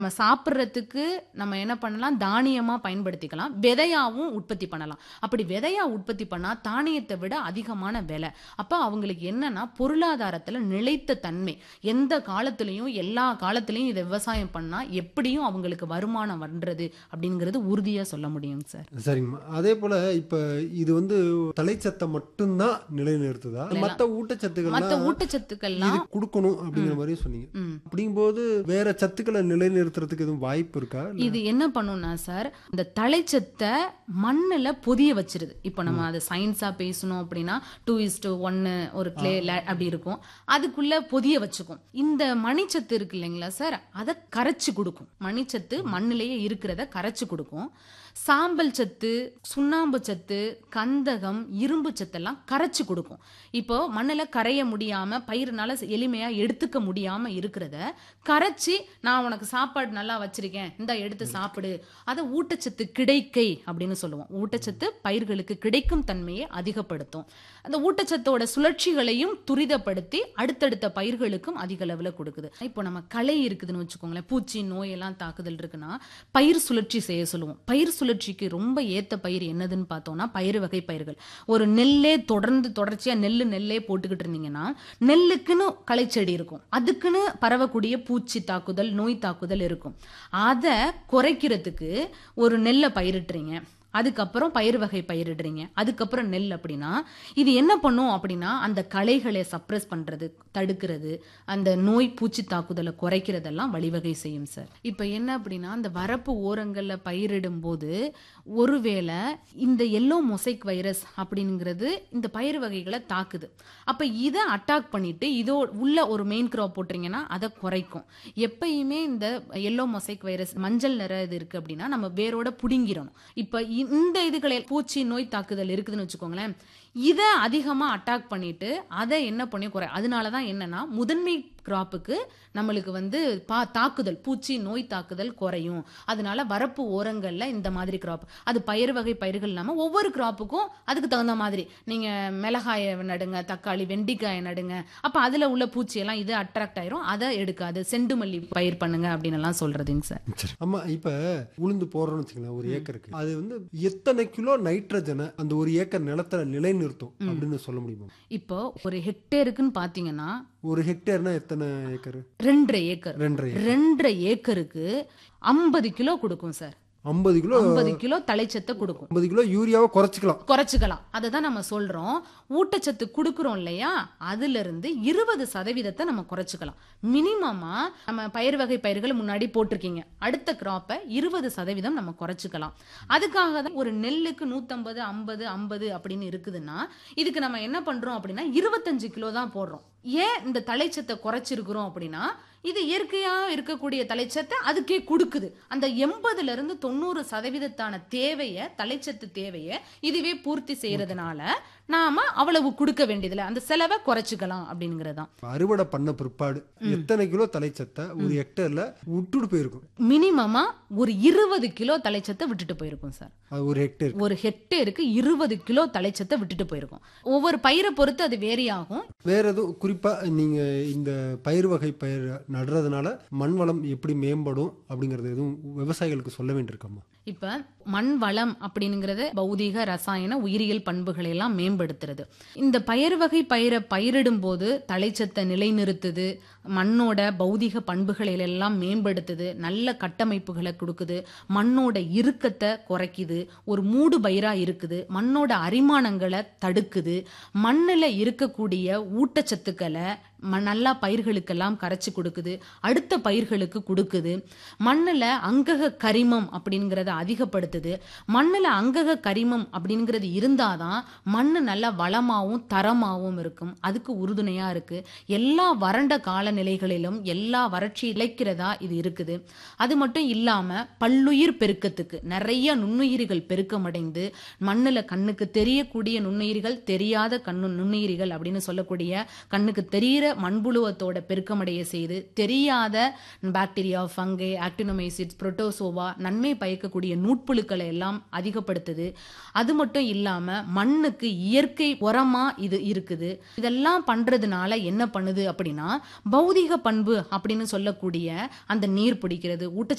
நம்ம சாப்பிட்றதுக்கு நம்ம என்ன பண்ணலாம் தானியமா பயன்படுத்திக்கலாம் விதையாவும் உற்பத்தி பண்ணலாம் அப்படி விதையா உற்பத்தி பண்ணா தானியத்தை விட அதிகமான விலை அப்ப அவங்களுக்கு என்னன்னா பொருளாதாரத்துல நிலைத்த தன்மை எந்த காலத்திலையும் எல்லா காலத்திலையும் இதை விவசாயம் பண்ணா எப்படியும் அவங்களுக்கு வருமானம் வர்றது அப்படிங்கிறது உறுதியா சொல்ல முடியும் சார் சரிங்கம்மா அதே போல இப்ப இது வந்து தலைச்சத்தை மட்டும்தான் நிலைநிறுத்துதா மத்த ஊட்டச்சத்துக்கள் மத்த ஊட்டச்சத்துக்கள்லாம் இது கொடுக்கணும் அப்படிங்கிற மாதிரி சொன்னீங்க ம். அப்படிங்கும்போது வேற சத்துக்களை நிலைநிறுத்துறதுக்கு எதுவும் வாய்ப்பு இருக்கா இல்ல- இது என்ன பண்ணும்னா சார் இந்த தலைச்சத்தை மண்ணுல பொதிய வச்சிருது இப்போ நம்ம அதை சயின்ஸா பேசணும் அப்படின்னா டூ இஸ் டூ ஒன்னு ஒரு கிளே அப்படி இருக்கும் அதுக்குள்ள பொதிய வச்சுக்கும் இந்த மணிச்சத்து இருக்கு இல்லைங்களா சார் அதை கரைச்சு கொடுக்கும் மணிச்சத்து மண்ணிலேயே இருக்கிறத கரைச்சு கொடுக்கும் சாம்பல் சத்து சுண்ணாம்பு சத்து கந்தகம் இரும்பு சத்தெல்லாம் கரைச்சு கொடுக்கும் இப்போ மண்ணுல கரைய முடியாம பயிர்னால எளிமையா எடுத்துக்க முடியாம இருக்கிறத கரைச்சி நான் உனக்கு சாப்பாடு நல்லா வச்சிருக்கேன் இந்த எடுத்து சாப்பிடு அதை ஊட்டச்சத்து கிடைக்கை அப்படின்னு சொல்லுவோம் ஊட்டச்சத்து பயிர்களுக்கு கிடைக்கும் தன்மையை அதிகப்படுத்தும் அந்த ஊட்டச்சத்தோட சுழற்சிகளையும் துரிதப்படுத்தி அடுத்தடுத்த பயிர்களுக்கும் அதிக அளவில் கொடுக்குது இப்போ நம்ம களை இருக்குதுன்னு வச்சுக்கோங்களேன் பூச்சி நோய் எல்லாம் தாக்குதல் இருக்குன்னா பயிர் சுழற்சி செய்ய சொல்லுவோம் பயிர் சுழற்சிக்கு ரொம்ப ஏத்த பயிர் என்னதுன்னு பார்த்தோம்னா பயிர் வகை பயிர்கள் ஒரு நெல்லே தொடர்ந்து தொடர்ச்சியா நெல்லு நெல்லே போட்டுக்கிட்டு இருந்தீங்கன்னா நெல்லுக்குன்னு களைச்செடி இருக்கும் அதுக்குன்னு பரவக்கூடிய பூச்சி தாக்குதல் நோய் தாக்குதல் இருக்கும் அதை குறைக்கிறதுக்கு ஒரு நெல்லை பயிரிட்டுறீங்க அதுக்கப்புறம் பயிர் வகை பயிரிடுறீங்க அதுக்கப்புறம் நெல் அப்படின்னா இது என்ன பண்ணும் அப்படின்னா அந்த களைகளை சப்ரஸ் பண்றது தடுக்கிறது அந்த நோய் பூச்சி தாக்குதலை குறைக்கிறதெல்லாம் வழிவகை செய்யும் சார் இப்போ என்ன அப்படின்னா அந்த வரப்பு ஓரங்கள்ல பயிரிடும் போது ஒருவேளை இந்த எல்லோ மொசைக் வைரஸ் அப்படிங்கிறது இந்த பயிர் வகைகளை தாக்குது அப்ப இதை அட்டாக் பண்ணிட்டு இதோ உள்ள ஒரு மெயின் கிராப் போட்டுறீங்கன்னா அதை குறைக்கும் எப்பயுமே இந்த எல்லோ மொசைக் வைரஸ் மஞ்சள் நிற இது இருக்கு அப்படின்னா நம்ம வேரோட புடுங்கிடணும் இப்ப இ- இந்த இதுகளை பூச்சி நோய் தாக்குதல் இருக்குதுன்னு வச்சுக்கோங்களேன் இதை அதிகமா அட்டாக் பண்ணிட்டு அதை என்ன பண்ணி குறை அதனால தான் என்னன்னா முதன்மை கிராப்புக்கு நம்மளுக்கு வந்து பா தாக்குதல் பூச்சி நோய் தாக்குதல் குறையும் அதனால வரப்பு ஓரங்கள்ல இந்த மாதிரி கிராப் அது பயிர் வகை பயிர்கள் இல்லாம ஒவ்வொரு கிராப்புக்கும் அதுக்கு தகுந்த மாதிரி நீங்க மிளகாயை நடுங்க தக்காளி வெண்டிக்காயை நடுங்க அப்ப அதுல உள்ள பூச்சி எல்லாம் இது அட்ராக்ட் ஆயிரும் அதை எடுக்காது செண்டு மல்லி பயிர் பண்ணுங்க அப்படின்னு எல்லாம் சொல்றதுங்க சார் சரி ஆமா இப்ப உளுந்து போடுறோம்னு வச்சுக்கலாம் ஒரு ஏக்கருக்கு அது வந்து எத்தனை கிலோ நைட்ரஜனை அந்த ஒரு ஏக்கர் நிலத்துல நிலைநிறுத்தும் அப்படின்னு சொல்ல முடியுமா இப்போ ஒரு ஹெக்டேருக்குன்னு பாத்தீங்கன்னா ஒரு ஹெக்டேர்னா எத்தனை ஏக்கர் ரெண்டரை ஏக்கர் ரெண்டரை ரெண்டரை ஏக்கருக்கு ஐம்பது கிலோ கொடுக்கும் சார் ஐம்பது கிலோ ஐம்பது கிலோ தலைச்சத்தை கொடுக்கும் ஐம்பது கிலோ யூரியாவை குறைச்சிக்கலாம் குறைச்சிக்கலாம் அதை தான் நம்ம சொல்றோம் ஊட்டச்சத்து கொடுக்குறோம் இல்லையா அதுல இருந்து இருபது சதவீதத்தை நம்ம குறைச்சிக்கலாம் மினிமமா நம்ம பயிர் வகை பயிர்கள் முன்னாடி போட்டிருக்கீங்க அடுத்த கிராப்பை இருபது சதவீதம் நம்ம குறைச்சிக்கலாம் அதுக்காக தான் ஒரு நெல்லுக்கு நூத்தம்பது ஐம்பது ஐம்பது அப்படின்னு இருக்குதுன்னா இதுக்கு நம்ம என்ன பண்றோம் அப்படின்னா இருபத்தஞ்சு கிலோ தான் போடுறோம் ஏன் இந்த தலைச்சத்தை குறைச்சிருக்கிறோம் அப்படின்னா இது இயற்கையா இருக்கக்கூடிய தலைச்சத்தை அதுக்கே கொடுக்குது அந்த எண்பதுல இருந்து தொண்ணூறு சதவீதத்தான தேவையை தலைச்சத்து தேவையை இதுவே பூர்த்தி செய்யறதுனால நாம அவ்வளவு கொடுக்க வேண்டியதில்லை அந்த செலவை குறைச்சிக்கலாம் அப்படிங்கறதுதான் அறுவடை பண்ண பிற்பாடு எத்தனை கிலோ தலைச்சத்தை ஒரு ஹெக்டேர்ல விட்டுட்டு போயிருக்கும் மினிமமா ஒரு இருபது கிலோ தலைச்சத்தை விட்டுட்டு போயிருக்கும் சார் அது ஒரு ஹெக்டேர் ஒரு ஹெக்டேருக்கு இருபது கிலோ தலைச்சத்தை விட்டுட்டு போயிருக்கும் ஒவ்வொரு பயிரை பொறுத்து அது வேரி ஆகும் வேற எதுவும் குறிப்பா நீங்க இந்த பயிர் வகை பயிர் நடுறதுனால மண் வளம் எப்படி மேம்படும் அப்படிங்கறது எதுவும் விவசாயிகளுக்கு சொல்ல வேண்டியிருக்கம்மா இப்ப மண் வளம் அப்படிங்கிறது பௌதீக ரசாயன உயிரியல் பண்புகளை எல்லாம் மேம்படுத்துறது இந்த பயிர் வகை பயிரை பயிரிடும் போது தலைச்சத்தை நிலைநிறுத்துது மண்ணோட பௌதீக பண்புகளை எல்லாம் மேம்படுத்துது நல்ல கட்டமைப்புகளை கொடுக்குது மண்ணோட இறுக்கத்தை குறைக்குது ஒரு மூடு பயிரா இருக்குது மண்ணோட அரிமானங்களை தடுக்குது மண்ணில் இருக்கக்கூடிய ஊட்டச்சத்துக்களை ம- நல்லா பயிர்களுக்கெல்லாம் கரைச்சி கொடுக்குது அடுத்த பயிர்களுக்கு கொடுக்குது மண்ணில் அங்கக கரிமம் அப்படிங்கிறத அதிகப்படுத்துது மண்ணில் அங்கக கரிமம் அப்படிங்கிறது இருந்தாதான் மண் நல்ல வளமாகவும் தரமாகவும் இருக்கும் அதுக்கு உறுதுணையாக இருக்கு எல்லா வறண்ட காலநிலைகளிலும் எல்லா வறட்சி இழைக்கிறதா இது இருக்குது அது மட்டும் இல்லாமல் பல்லுயிர் பெருக்கத்துக்கு நிறைய நுண்ணுயிரிகள் பெருக்கமடைந்து மண்ணில் கண்ணுக்கு தெரியக்கூடிய நுண்ணுயிரிகள் தெரியாத கண்ணு நுண்ணுயிரிகள் அப்படின்னு சொல்லக்கூடிய கண்ணுக்கு தெரியிற மண்புழுவத்தோட பெருக்கமடைய செய்து தெரியாத பாக்டீரியா ஃபங்கை ஆக்டினோமைசிட்ஸ் புரோட்டோசோவா நன்மை பயக்கக்கூடிய நூட்புழுக்களை எல்லாம் அதிகப்படுத்துது அது மட்டும் இல்லாம மண்ணுக்கு இயற்கை உரமா இது இருக்குது இதெல்லாம் பண்றதுனால என்ன பண்ணுது அப்படின்னா பௌதிக பண்பு அப்படின்னு சொல்லக்கூடிய அந்த நீர் பிடிக்கிறது ஊட்டச்சத்து